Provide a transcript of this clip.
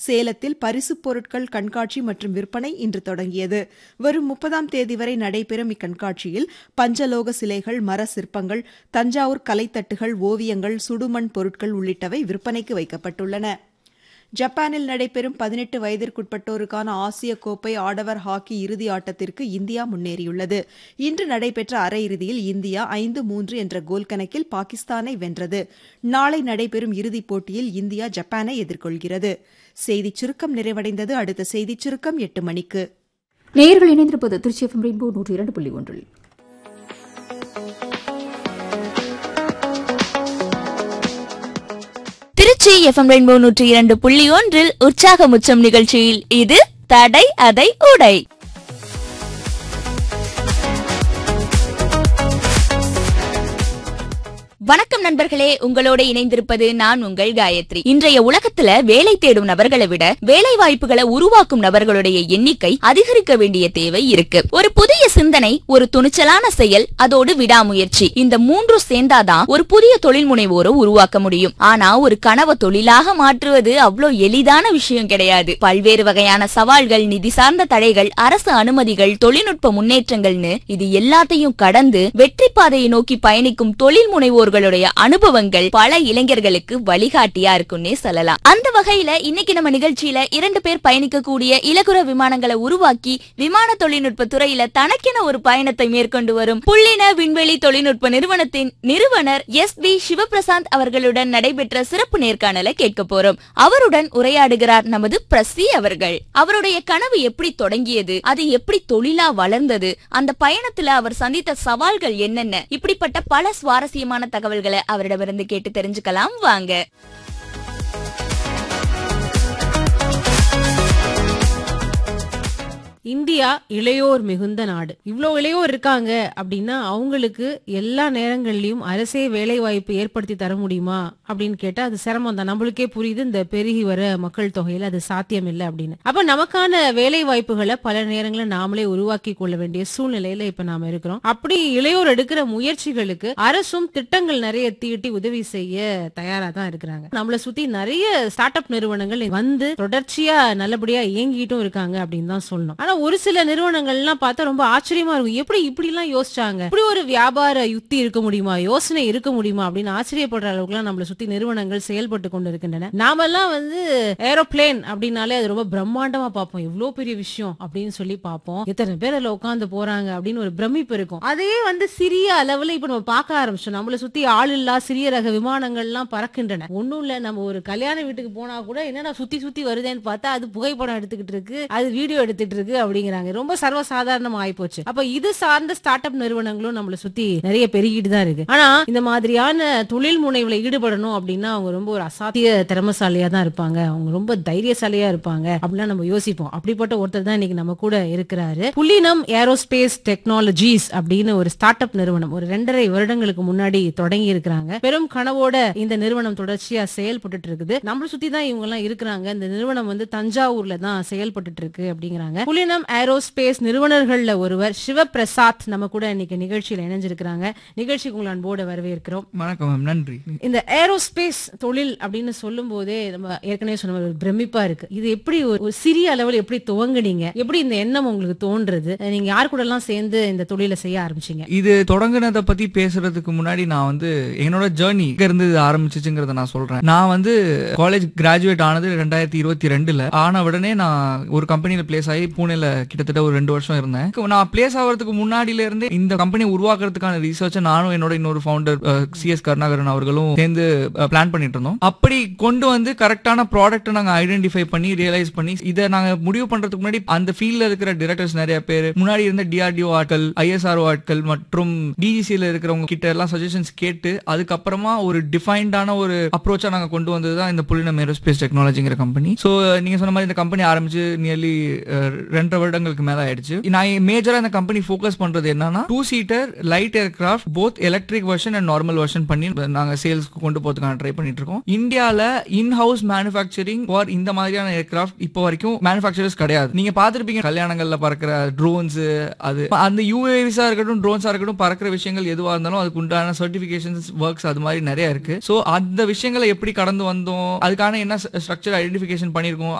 சேலத்தில் பரிசுப் பொருட்கள் கண்காட்சி மற்றும் விற்பனை இன்று தொடங்கியது வரும் முப்பதாம் தேதி வரை நடைபெறும் இக்கண்காட்சியில் பஞ்சலோக சிலைகள் மர சிற்பங்கள் தஞ்சாவூர் கலைத்தட்டுகள் ஓவியங்கள் சுடுமண் பொருட்கள் உள்ளிட்டவை விற்பனைக்கு வைக்கப்பட்டுள்ளன ஜப்பானில் நடைபெறும் பதினெட்டு வயதிற்குட்பட்டோருக்கான ஆசிய கோப்பை ஆடவர் ஹாக்கி இறுதி ஆட்டத்திற்கு இந்தியா முன்னேறியுள்ளது இன்று நடைபெற்ற அரையிறுதியில் இந்தியா ஐந்து மூன்று என்ற கோல் கணக்கில் பாகிஸ்தானை வென்றது நாளை நடைபெறும் இறுதிப் போட்டியில் இந்தியா ஜப்பானை எதிர்கொள்கிறது செய்திச் சுருக்கம் நிறைவடைந்தது அடுத்த செய்திச் சுருக்கம் எட்டு மணிக்கு நேயர்கள் இணைந்திருப்பது திருச்சி எஃப்எம் ரெயின்போ நூற்றி இரண்டு புள்ளி ஒன்றில் திருச்சி எஃப்எம் ரெயின்போ நூற்றி இரண்டு புள்ளி ஒன்றில் உற்சாகம் உச்சம் நிகழ்ச்சியில் இது தடை அதை உடை வணக்கம் நண்பர்களே உங்களோட இணைந்திருப்பது நான் உங்கள் காயத்ரி இன்றைய உலகத்துல வேலை தேடும் நபர்களை விட வேலை வாய்ப்புகளை உருவாக்கும் நபர்களுடைய எண்ணிக்கை அதிகரிக்க வேண்டிய தேவை இருக்கு ஒரு புதிய சிந்தனை ஒரு துணிச்சலான செயல் அதோடு விடாமுயற்சி இந்த மூன்று சேர்ந்தாதான் ஒரு புதிய தொழில் முனைவோரை உருவாக்க முடியும் ஆனா ஒரு கனவை தொழிலாக மாற்றுவது அவ்வளோ எளிதான விஷயம் கிடையாது பல்வேறு வகையான சவால்கள் நிதி சார்ந்த தடைகள் அரசு அனுமதிகள் தொழில்நுட்ப முன்னேற்றங்கள்னு இது எல்லாத்தையும் கடந்து வெற்றி பாதையை நோக்கி பயணிக்கும் தொழில் முனைவோர்களுடைய அனுபவங்கள் பல இளைஞர்களுக்கு வழிகாட்டியா இருக்குன்னே சொல்லலாம் அந்த வகையில இன்னைக்கு நம்ம நிகழ்ச்சியில இரண்டு பேர் பயணிக்கக்கூடிய இலகுர விமானங்களை உருவாக்கி விமான தொழில்நுட்ப துறையில தனக்கென ஒரு பயணத்தை மேற்கொண்டு வரும் புள்ளின விண்வெளி தொழில்நுட்ப நிறுவனத்தின் நிறுவனர் எஸ் பி சிவபிரசாந்த் அவர்களுடன் நடைபெற்ற சிறப்பு நேர்காணலை கேட்க போறோம் அவருடன் உரையாடுகிறார் நமது பிரசி அவர்கள் அவருடைய கனவு எப்படி தொடங்கியது அது எப்படி தொழிலா வளர்ந்தது அந்த பயணத்துல அவர் சந்தித்த சவால்கள் என்னென்ன இப்படிப்பட்ட பல சுவாரஸ்யமான தகவல்களை அவரிடமிருந்து கேட்டு தெரிஞ்சுக்கலாம் வாங்க இந்தியா இளையோர் மிகுந்த நாடு இவ்ளோ இளையோர் இருக்காங்க அப்படின்னா அவங்களுக்கு எல்லா நேரங்கள்லயும் அரசே வேலை வாய்ப்பு ஏற்படுத்தி தர முடியுமா அப்படின்னு கேட்டா அது சிரமம் தான் நம்மளுக்கே புரியுது இந்த பெருகி வர மக்கள் தொகையில அது சாத்தியம் இல்லை அப்படின்னு அப்ப நமக்கான வேலை வாய்ப்புகளை பல நேரங்களில் நாமளே உருவாக்கி கொள்ள வேண்டிய சூழ்நிலையில இப்ப நாம இருக்கிறோம் அப்படி இளையோர் எடுக்கிற முயற்சிகளுக்கு அரசும் திட்டங்கள் நிறைய தீட்டி உதவி செய்ய தயாரா தான் இருக்கிறாங்க நம்மளை சுத்தி நிறைய ஸ்டார்ட் அப் நிறுவனங்கள் வந்து தொடர்ச்சியா நல்லபடியா இயங்கிட்டும் இருக்காங்க அப்படின்னு தான் சொல்லணும் ஆனா ஒரு சில நிறுவனங்கள்லாம் பார்த்தா ரொம்ப ஆச்சரியமா இருக்கும் எப்படி இப்படி எல்லாம் யோசிச்சாங்க இப்படி ஒரு வியாபார யுக்தி இருக்க முடியுமா யோசனை இருக்க முடியுமா அப்படின்னு ஆச்சரியப்படுற அளவுக்கு எல்லாம் நம்மளை சுத்தி நிறுவனங்கள் செயல்பட்டு கொண்டு இருக்கின்றன நாமெல்லாம் வந்து ஏரோப்ளேன் அப்படின்னாலே அது ரொம்ப பிரம்மாண்டமா பார்ப்போம் எவ்வளவு பெரிய விஷயம் அப்படின்னு சொல்லி பார்ப்போம் எத்தனை பேர் அதுல உட்காந்து போறாங்க அப்படின்னு ஒரு பிரமிப்பு இருக்கும் அதே வந்து சிறிய அளவுல இப்ப நம்ம பார்க்க ஆரம்பிச்சோம் நம்மளை சுத்தி ஆள் இல்லா சிறிய ரக விமானங்கள் எல்லாம் பறக்கின்றன ஒண்ணும் இல்ல நம்ம ஒரு கல்யாண வீட்டுக்கு போனா கூட என்னடா சுத்தி சுத்தி வருதேன்னு பார்த்தா அது புகைப்படம் எடுத்துக்கிட்டு இருக்கு அது வீடியோ எடுத்துட்டு இருக்கு அப்படிங்கிறாங்க ரொம்ப சர்வசாதாரணமா ஆயிப்போச்சு அப்ப இது சார்ந்த ஸ்டார்ட் அப் நிறுவனங்களும் நம்மள சுத்தி நிறைய பெருகிட்டு தான் இருக்கு ஆனா இந்த மாதிரியான தொழில் முனைவுல ஈடுபடணும் அப்படின்னா அவங்க ரொம்ப ஒரு அசாத்திய திறமசாலியா தான் இருப்பாங்க அவங்க ரொம்ப தைரியசாலியா இருப்பாங்க அப்படிலாம் நம்ம யோசிப்போம் அப்படிப்பட்ட ஒருத்தர் தான் இன்னைக்கு நம்ம கூட இருக்கிறாரு புலினம் ஏரோஸ்பேஸ் டெக்னாலஜிஸ் அப்படின்னு ஒரு ஸ்டார்ட் அப் நிறுவனம் ஒரு ரெண்டரை வருடங்களுக்கு முன்னாடி தொடங்கி இருக்கிறாங்க பெரும் கனவோட இந்த நிறுவனம் தொடர்ச்சியா செயல்பட்டு இருக்குது நம்மள சுத்தி தான் இவங்க எல்லாம் இருக்கிறாங்க இந்த நிறுவனம் வந்து தஞ்சாவூர்ல தான் செயல்பட்டு இருக்கு அப்படிங்கிறாங்க புலினம் ஏரோஸ்பேஸ் நிறுவனர்கள்ல ஒருவர் சிவபிரசாத் நம்ம கூட இன்னைக்கு நிகழ்ச்சியில இணைஞ்சிருக்கிறாங்க நிகழ்ச்சிக்கு உங்களை அன்போடு வரவேற்கிறோம் வணக்கம் மேம் நன்றி இந்த ஏரோஸ்பேஸ் தொழில் அப்படின்னு சொல்லும் போதே நம்ம ஏற்கனவே சொன்ன மாதிரி ஒரு பிரமிப்பா இருக்கு இது எப்படி ஒரு ஒரு சிறிய அளவில் எப்படி துவங்குனீங்க எப்படி இந்த எண்ணம் உங்களுக்கு தோன்றுறது நீங்க யார் கூட எல்லாம் சேர்ந்து இந்த தொழிலை செய்ய ஆரம்பிச்சீங்க இது தொடங்குனதை பத்தி பேசுறதுக்கு முன்னாடி நான் வந்து என்னோட ஜேர்னி எங்க இருந்து இது ஆரம்பிச்சிச்சுங்கிறத நான் சொல்றேன் நான் வந்து காலேஜ் கிராஜுவேட் ஆனது ரெண்டாயிரத்தி இருபத்தி ரெண்டுல ஆன உடனே நான் ஒரு கம்பெனில பிளேஸ் ஆகி பூனேல கிட்டத்தட்ட ஒரு ரெண்டு வருஷம் இருந்தேன் நான் பிளேஸ் ஆகிறதுக்கு முன்னாடில இருந்தே இந்த கம்பெனி உருவாக்குறதுக்கான ரிசர்ச்சை நானும் என்னோட இன்னொரு ஃபவுண்டர் சி எஸ் கருணாகரன் அவர்களும் சேர்ந்து பிளான் பண்ணிட்டு இருந்தோம் அப்படி கொண்டு வந்து கரெக்டான ப்ராடக்ட் நாங்க ஐடென்டிஃபை பண்ணி ரியலைஸ் பண்ணி இதை நாங்க முடிவு பண்றதுக்கு முன்னாடி அந்த ஃபீல்ட்ல இருக்கிற டிரெக்டர்ஸ் நிறைய பேர் முன்னாடி இருந்த டிஆர்டிஓ ஆட்கள் ஐஎஸ்ஆர்ஓ ஆட்கள் மற்றும் டிஜிசியில இருக்கிறவங்க கிட்ட எல்லாம் சஜஷன்ஸ் கேட்டு அதுக்கப்புறமா ஒரு டிஃபைன்டான ஒரு அப்ரோச்சா நாங்க கொண்டு வந்தது தான் இந்த புலினம் ஏரோஸ்பேஸ் டெக்னாலஜிங்கிற கம்பெனி ஸோ நீங்க சொன்ன மாதிரி இந்த கம்பெனி ஆரம்பிச்சு நியர்லி ரெண்டரை வருடங்களுக்கு மேல ஆயிடுச்சு நான் மேஜரா இந்த கம்பெனி ஃபோக்கஸ் பண்றது என்னன்னா two seater light aircraft both electric version and normal version பண்ணி நாங்க சேல்ஸ்க்கு கொண்டு போறதுக்கான ட்ரை பண்ணிட்டு இருக்கோம் இந்தியால இன் ஹவுஸ் மேனுஃபேக்சரிங் ஃபார் இந்த மாதிரியான ஏர்கிராஃப்ட் இப்போ வரைக்கும் மேனுஃபேக்சரர்ஸ் கிடையாது நீங்க பாத்திருப்பீங்க கல்யாணங்கள்ல பறக்கிற ட்ரோன்ஸ் அது அந்த யூஏவிஸா இருக்கட்டும் ட்ரோன்ஸா இருக்கட்டும் பறக்கிற விஷயங்கள் எதுவா இருந்தாலும் அதுக்கு உண்டான சர்டிபிகேஷன்ஸ் ஒர்க்ஸ் அது மாதிரி நிறைய இருக்கு சோ அந்த விஷயங்களை எப்படி கடந்து வந்தோம் அதுக்கான என்ன ஸ்ட்ரக்சர் ஐடென்டிஃபிகேஷன் பண்ணிருக்கோம்